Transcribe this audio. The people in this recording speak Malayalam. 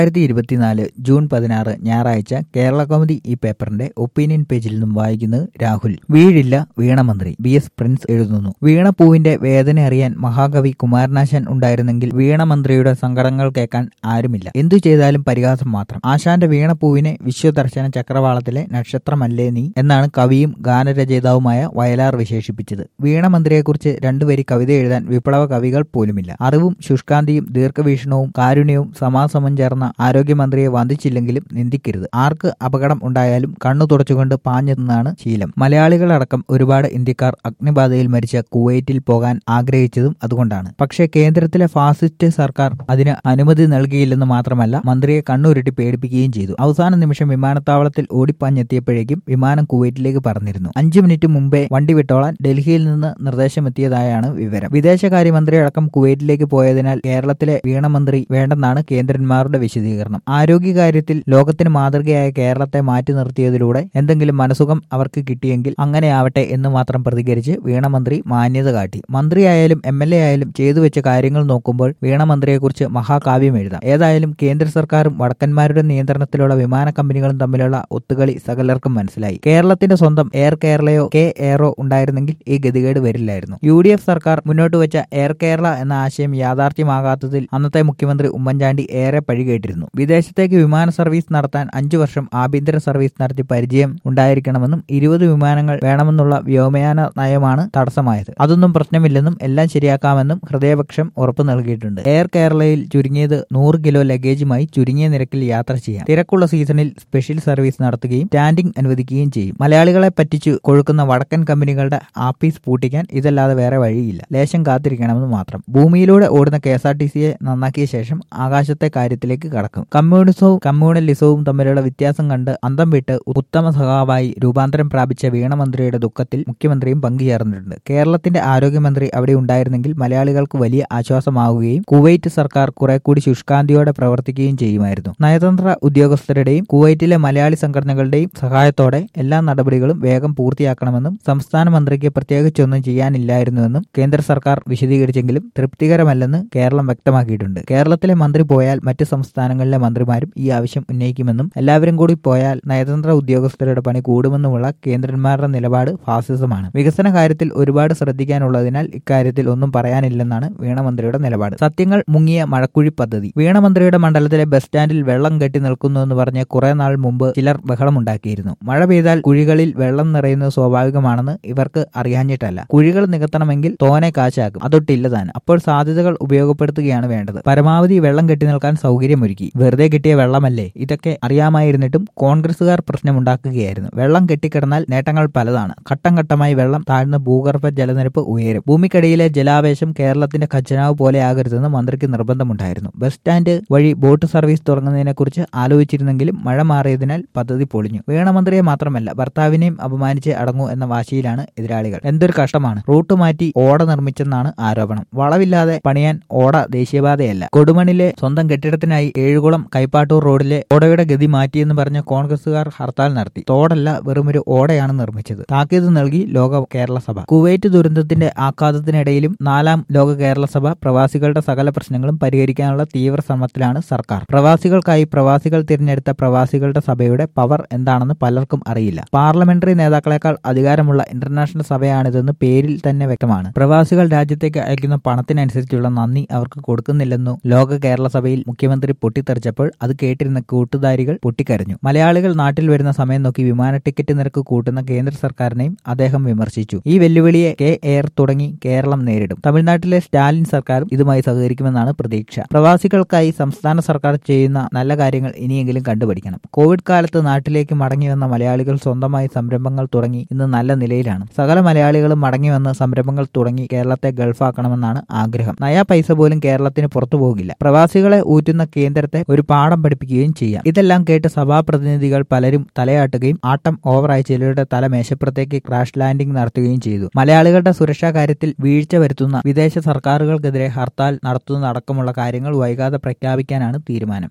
രണ്ടായിരത്തി ഇരുപത്തിനാല് ജൂൺ പതിനാറ് ഞായറാഴ്ച കേരള കൗമുദി ഈ പേപ്പറിന്റെ ഒപ്പീനിയൻ പേജിൽ നിന്നും വായിക്കുന്നത് രാഹുൽ വീഴില്ല വീണമന്ത്രി ബി എസ് പ്രിൻസ് എഴുതുന്നു വീണപൂവിന്റെ വേദന അറിയാൻ മഹാകവി കുമാരനാശാൻ ഉണ്ടായിരുന്നെങ്കിൽ വീണമന്ത്രിയുടെ സങ്കടങ്ങൾ കേൾക്കാൻ ആരുമില്ല എന്തു ചെയ്താലും പരിഹാസം മാത്രം ആശാന്റെ വീണപൂവിനെ വിശ്വദർശന ചക്രവാളത്തിലെ നക്ഷത്രമല്ലേ നീ എന്നാണ് കവിയും ഗാനരചയിതാവുമായ വയലാർ വിശേഷിപ്പിച്ചത് വീണമന്ത്രിയെക്കുറിച്ച് രണ്ടുവരി കവിത എഴുതാൻ വിപ്ലവ കവികൾ പോലുമില്ല അറിവും ശുഷ്കാന്തിയും ദീർഘവീക്ഷണവും കാരുണ്യവും സമാസമം ചേർന്ന ആരോഗ്യമന്ത്രിയെ വന്ദിച്ചില്ലെങ്കിലും നിന്ദിക്കരുത് ആർക്ക് അപകടം ഉണ്ടായാലും കണ്ണു തുടച്ചുകൊണ്ട് പാഞ്ഞെന്നാണ് ശീലം മലയാളികളടക്കം ഒരുപാട് ഇന്ത്യക്കാർ അഗ്നിബാധയിൽ മരിച്ച കുവൈറ്റിൽ പോകാൻ ആഗ്രഹിച്ചതും അതുകൊണ്ടാണ് പക്ഷേ കേന്ദ്രത്തിലെ ഫാസിസ്റ്റ് സർക്കാർ അതിന് അനുമതി നൽകിയില്ലെന്ന് മാത്രമല്ല മന്ത്രിയെ കണ്ണുരുട്ടി പേടിപ്പിക്കുകയും ചെയ്തു അവസാന നിമിഷം വിമാനത്താവളത്തിൽ ഓടിപ്പാഞ്ഞെത്തിയപ്പോഴേക്കും വിമാനം കുവൈറ്റിലേക്ക് പറന്നിരുന്നു അഞ്ചു മിനിറ്റ് മുമ്പേ വണ്ടി വിട്ടോളാൻ ഡൽഹിയിൽ നിന്ന് നിർദ്ദേശമെത്തിയതായാണ് വിവരം വിദേശകാര്യമന്ത്രി അടക്കം കുവൈറ്റിലേക്ക് പോയതിനാൽ കേരളത്തിലെ വീണമന്ത്രി വേണ്ടെന്നാണ് കേന്ദ്രന്മാരുടെ വിശദീകരണം ആരോഗ്യകാര്യത്തിൽ ലോകത്തിന് മാതൃകയായ കേരളത്തെ മാറ്റി നിർത്തിയതിലൂടെ എന്തെങ്കിലും മനസുഖം അവർക്ക് കിട്ടിയെങ്കിൽ അങ്ങനെയാവട്ടെ എന്ന് മാത്രം പ്രതികരിച്ച് വീണമന്ത്രി മാന്യത കാട്ടി മന്ത്രിയായാലും എം എൽ എ ആയാലും ചെയ്തു വെച്ച കാര്യങ്ങൾ നോക്കുമ്പോൾ വീണമന്ത്രിയെക്കുറിച്ച് മഹാകാവ്യം എഴുതാം ഏതായാലും കേന്ദ്ര സർക്കാരും വടക്കന്മാരുടെ നിയന്ത്രണത്തിലുള്ള വിമാന കമ്പനികളും തമ്മിലുള്ള ഒത്തുകളി സകലർക്കും മനസ്സിലായി കേരളത്തിന്റെ സ്വന്തം എയർ കേരളയോ കെ എയറോ ഉണ്ടായിരുന്നെങ്കിൽ ഈ ഗതികേട് വരില്ലായിരുന്നു യു ഡി എഫ് സർക്കാർ മുന്നോട്ട് വെച്ച എയർ കേരള എന്ന ആശയം യാഥാർത്ഥ്യമാകാത്തതിൽ അന്നത്തെ മുഖ്യമന്ത്രി ഉമ്മൻചാണ്ടി ഏറെ പഴികേട്ടിരുന്നു വിദേശത്തേക്ക് വിമാന സർവീസ് നടത്താൻ അഞ്ചു വർഷം ആഭ്യന്തര സർവീസ് നടത്തി പരിചയം ഉണ്ടായിരിക്കണമെന്നും ഇരുപത് വിമാനങ്ങൾ വേണമെന്നുള്ള വ്യോമയാന നയമാണ് തടസ്സമായത് അതൊന്നും പ്രശ്നമില്ലെന്നും എല്ലാം ശരിയാക്കാമെന്നും ഹൃദയപക്ഷം ഉറപ്പു നൽകിയിട്ടുണ്ട് എയർ കേരളയിൽ ചുരുങ്ങിയത് നൂറ് കിലോ ലഗേജുമായി ചുരുങ്ങിയ നിരക്കിൽ യാത്ര ചെയ്യാം തിരക്കുള്ള സീസണിൽ സ്പെഷ്യൽ സർവീസ് നടത്തുകയും സ്റ്റാൻഡിംഗ് അനുവദിക്കുകയും ചെയ്യും മലയാളികളെ പറ്റിച്ചു കൊഴുക്കുന്ന വടക്കൻ കമ്പനികളുടെ ആപ്പീസ് പൂട്ടിക്കാൻ ഇതല്ലാതെ വേറെ വഴിയില്ല ലേശം കാത്തിരിക്കണമെന്ന് മാത്രം ഭൂമിയിലൂടെ ഓടുന്ന കെ എസ് ആർ ടി സിയെ നന്നാക്കിയ ശേഷം ആകാശത്തെ കാര്യത്തിലേക്ക് കടക്കും കമ്മ്യൂണിസവും കമ്മ്യൂണലിസവും തമ്മിലുള്ള വ്യത്യാസം കണ്ട് അന്തം വിട്ട് ഉത്തമ സഖാവായി രൂപാന്തരം പ്രാപിച്ച വീണമന്ത്രിയുടെ ദുഃഖത്തിൽ മുഖ്യമന്ത്രിയും പങ്കുചേർന്നിട്ടുണ്ട് കേരളത്തിന്റെ ആരോഗ്യമന്ത്രി അവിടെ ഉണ്ടായിരുന്നെങ്കിൽ മലയാളികൾക്ക് വലിയ ആശ്വാസമാവുകയും കുവൈറ്റ് സർക്കാർ കുറെ കൂടി ശുഷ്കാന്തിയോടെ പ്രവർത്തിക്കുകയും ചെയ്യുമായിരുന്നു നയതന്ത്ര ഉദ്യോഗസ്ഥരുടെയും കുവൈറ്റിലെ മലയാളി സംഘടനകളുടെയും സഹായത്തോടെ എല്ലാ നടപടികളും വേഗം പൂർത്തിയാക്കണമെന്നും സംസ്ഥാന മന്ത്രിക്ക് പ്രത്യേകിച്ചൊന്നും ചെയ്യാനില്ലായിരുന്നുവെന്നും കേന്ദ്ര സർക്കാർ വിശദീകരിച്ചെങ്കിലും തൃപ്തികരമല്ലെന്ന് കേരളം വ്യക്തമാക്കിയിട്ടുണ്ട് കേരളത്തിലെ മന്ത്രി പോയാൽ മറ്റ് സംസ്ഥാനങ്ങളിലെ മന്ത്രിമാരും ഈ ആവശ്യം ഉന്നയിക്കുമെന്നും എല്ലാവരും കൂടി പോയാൽ നയതന്ത്ര ഉദ്യോഗസ്ഥരുടെ പണി കൂടുമെന്നുമുള്ള കേന്ദ്രന്മാരുടെ നിലപാട് ഫാസിസമാണ് വികസന കാര്യത്തിൽ ഒരുപാട് ശ്രദ്ധിക്കാനുള്ളതിനാൽ ഇക്കാര്യത്തിൽ ഒന്നും പറയാനില്ലെന്നാണ് വീണമന്ത്രിയുടെ നിലപാട് സത്യങ്ങൾ മുങ്ങിയ മഴക്കുഴി പദ്ധതി വീണമന്ത്രിയുടെ മണ്ഡലത്തിലെ ബസ് സ്റ്റാൻഡിൽ വെള്ളം കെട്ടി നിൽക്കുന്നുവെന്ന് പറഞ്ഞ് കുറെ നാൾ മുമ്പ് ചിലർ ബഹളമുണ്ടാക്കിയിരുന്നു മഴ പെയ്താൽ കുഴികളിൽ വെള്ളം നിറയുന്നത് സ്വാഭാവികമാണെന്ന് ഇവർക്ക് അറിയാഞ്ഞിട്ടല്ല കുഴികൾ നികത്തണമെങ്കിൽ തോനെ കാശാക്കും അതൊട്ടില്ല താൻ അപ്പോൾ സാധ്യതകൾ ഉപയോഗപ്പെടുത്തുകയാണ് വേണ്ടത് പരമാവധി വെള്ളം കെട്ടി നിൽക്കാൻ സൗകര്യമൊരുക്കി വെറുതെ കിട്ടിയ വെള്ളമല്ലേ ഇതൊക്കെ അറിയാമായിരുന്നിട്ടും കോൺഗ്രസുകാർ പ്രശ്നമുണ്ടാക്കുകയായിരുന്നു വെള്ളം കെട്ടിക്കിടന്നാൽ നേട്ടങ്ങൾ പലതാണ് ഘട്ടം ഘട്ടമായി വെള്ളം താഴ്ന്ന ഭൂഗർഭ ജലനിരപ്പ് ഉയരും ഭൂമിക്കടിയിലെ ജലാവേശം കേരളത്തിന്റെ ഖജനാവ് പോലെ ആകരുതെന്ന് മന്ത്രിക്ക് നിർബന്ധമുണ്ടായിരുന്നു ബസ് സ്റ്റാൻഡ് വഴി ബോട്ട് സർവീസ് തുടങ്ങുന്നതിനെക്കുറിച്ച് ആലോചിച്ചിരുന്നെങ്കിലും മഴ മാറിയതിനാൽ പദ്ധതി പൊളിഞ്ഞു വീണമന്ത്രിയെ മാത്രമല്ല ഭർത്താവിനെയും അപമാനിച്ച് അടങ്ങൂ എന്ന വാശിയിലാണ് എതിരാളികൾ എന്തൊരു കഷ്ടമാണ് റൂട്ട് മാറ്റി ഓട നിർമ്മിച്ചെന്നാണ് ആരോപണം വളവില്ലാതെ പണിയാൻ ഓട ദേശീയപാതയല്ല കൊടുമണിലെ സ്വന്തം കെട്ടിടത്തിനായി ഏഴുകുളം കൈപ്പാട്ടൂർ റോഡിലെ ഓടയുടെ ഗതി മാറ്റിയെന്ന് പറഞ്ഞ കോൺഗ്രസുകാർ ഹർത്താൽ നടത്തി തോടല്ല വെറുമൊരു ഓടയാണ് നിർമ്മിച്ചത് താക്കീത് നൽകി ലോക കേരള സഭ കുവൈറ്റ് ദുരന്തത്തിന്റെ ആഘാതത്തിനിടയിലും നാലാം ലോക കേരള സഭ പ്രവാസികളുടെ സകല പ്രശ്നങ്ങളും പരിഹരിക്കാനുള്ള തീവ്ര ശ്രമത്തിലാണ് സർക്കാർ പ്രവാസികൾക്കായി പ്രവാസികൾ തിരഞ്ഞെടുത്ത പ്രവാസികളുടെ സഭയുടെ പവർ എന്താണെന്ന് പലർക്കും അറിയില്ല പാർലമെന്ററി നേതാക്കളെക്കാൾ അധികാരമുള്ള ഇന്റർനാഷണൽ സഭയാണിതെന്ന് പേരിൽ തന്നെ വ്യക്തമാണ് പ്രവാസികൾ രാജ്യത്തേക്ക് അയക്കുന്ന പണത്തിനനുസരിച്ചുള്ള നന്ദി അവർക്ക് കൊടുക്കുന്നില്ലെന്നു ലോക കേരള സഭയിൽ മുഖ്യമന്ത്രി പൊട്ടിത്തെറിച്ചപ്പോൾ അത് കേട്ടിരുന്ന കൂട്ടുകാരികൾ പൊട്ടിക്കരഞ്ഞു മലയാളികൾ നാട്ടിൽ വരുന്ന സമയം നോക്കി വിമാന ടിക്കറ്റ് നിരക്ക് കൂട്ടുന്ന കേന്ദ്ര സർക്കാരിനെയും അദ്ദേഹം വിമർശിച്ചു ഈ വെല്ലുവിളിയെ കെ എയർ തുടങ്ങി കേരളം നേരിടും തമിഴ്നാട്ടിലെ സ്റ്റാലിൻ സർക്കാരും ഇതുമായി സഹകരിക്കുമെന്നാണ് പ്രതീക്ഷ പ്രവാസികൾക്കായി സംസ്ഥാന സർക്കാർ ചെയ്യുന്ന നല്ല കാര്യങ്ങൾ ഇനിയെങ്കിലും കണ്ടുപഠിക്കണം കോവിഡ് കാലത്ത് നാട്ടിലേക്ക് മടങ്ങി വന്ന മലയാളികൾ സ്വന്തമായി സംരംഭങ്ങൾ തുടങ്ങി ഇന്ന് നല്ല നിലയിലാണ് സകല മലയാളികളും മടങ്ങി വന്ന് സംരംഭങ്ങൾ തുടങ്ങി കേരളത്തെ ഗൾഫാക്കണമെന്നാണ് ആഗ്രഹം നയാ പൈസ പോലും കേരളത്തിന് പുറത്തു പോകില്ല പ്രവാസികളെ ഊറ്റുന്ന കേന്ദ്രത്തെ ഒരു പാഠം പഠിപ്പിക്കുകയും ചെയ്യാം ഇതെല്ലാം കേട്ട് സഭാപ്രതിനിധികൾ പലരും തലയാട്ടുകയും ആട്ടം ഓവറായി ചിലരുടെ തല മേശപ്പുറത്തേക്ക് ക്രാഷ് ലാൻഡിംഗ് നടത്തുകയും ചെയ്തു മലയാളികളുടെ സുരക്ഷാ കാര്യത്തിൽ വീഴ്ച വരുത്തുന്ന വിദേശ സർക്കാരുകൾക്കെതിരെ ഹർത്താൽ നടത്തുന്നതടക്കമുള്ള കാര്യങ്ങൾ വൈകാതെ പ്രഖ്യാപിക്കാനാണ് തീരുമാനം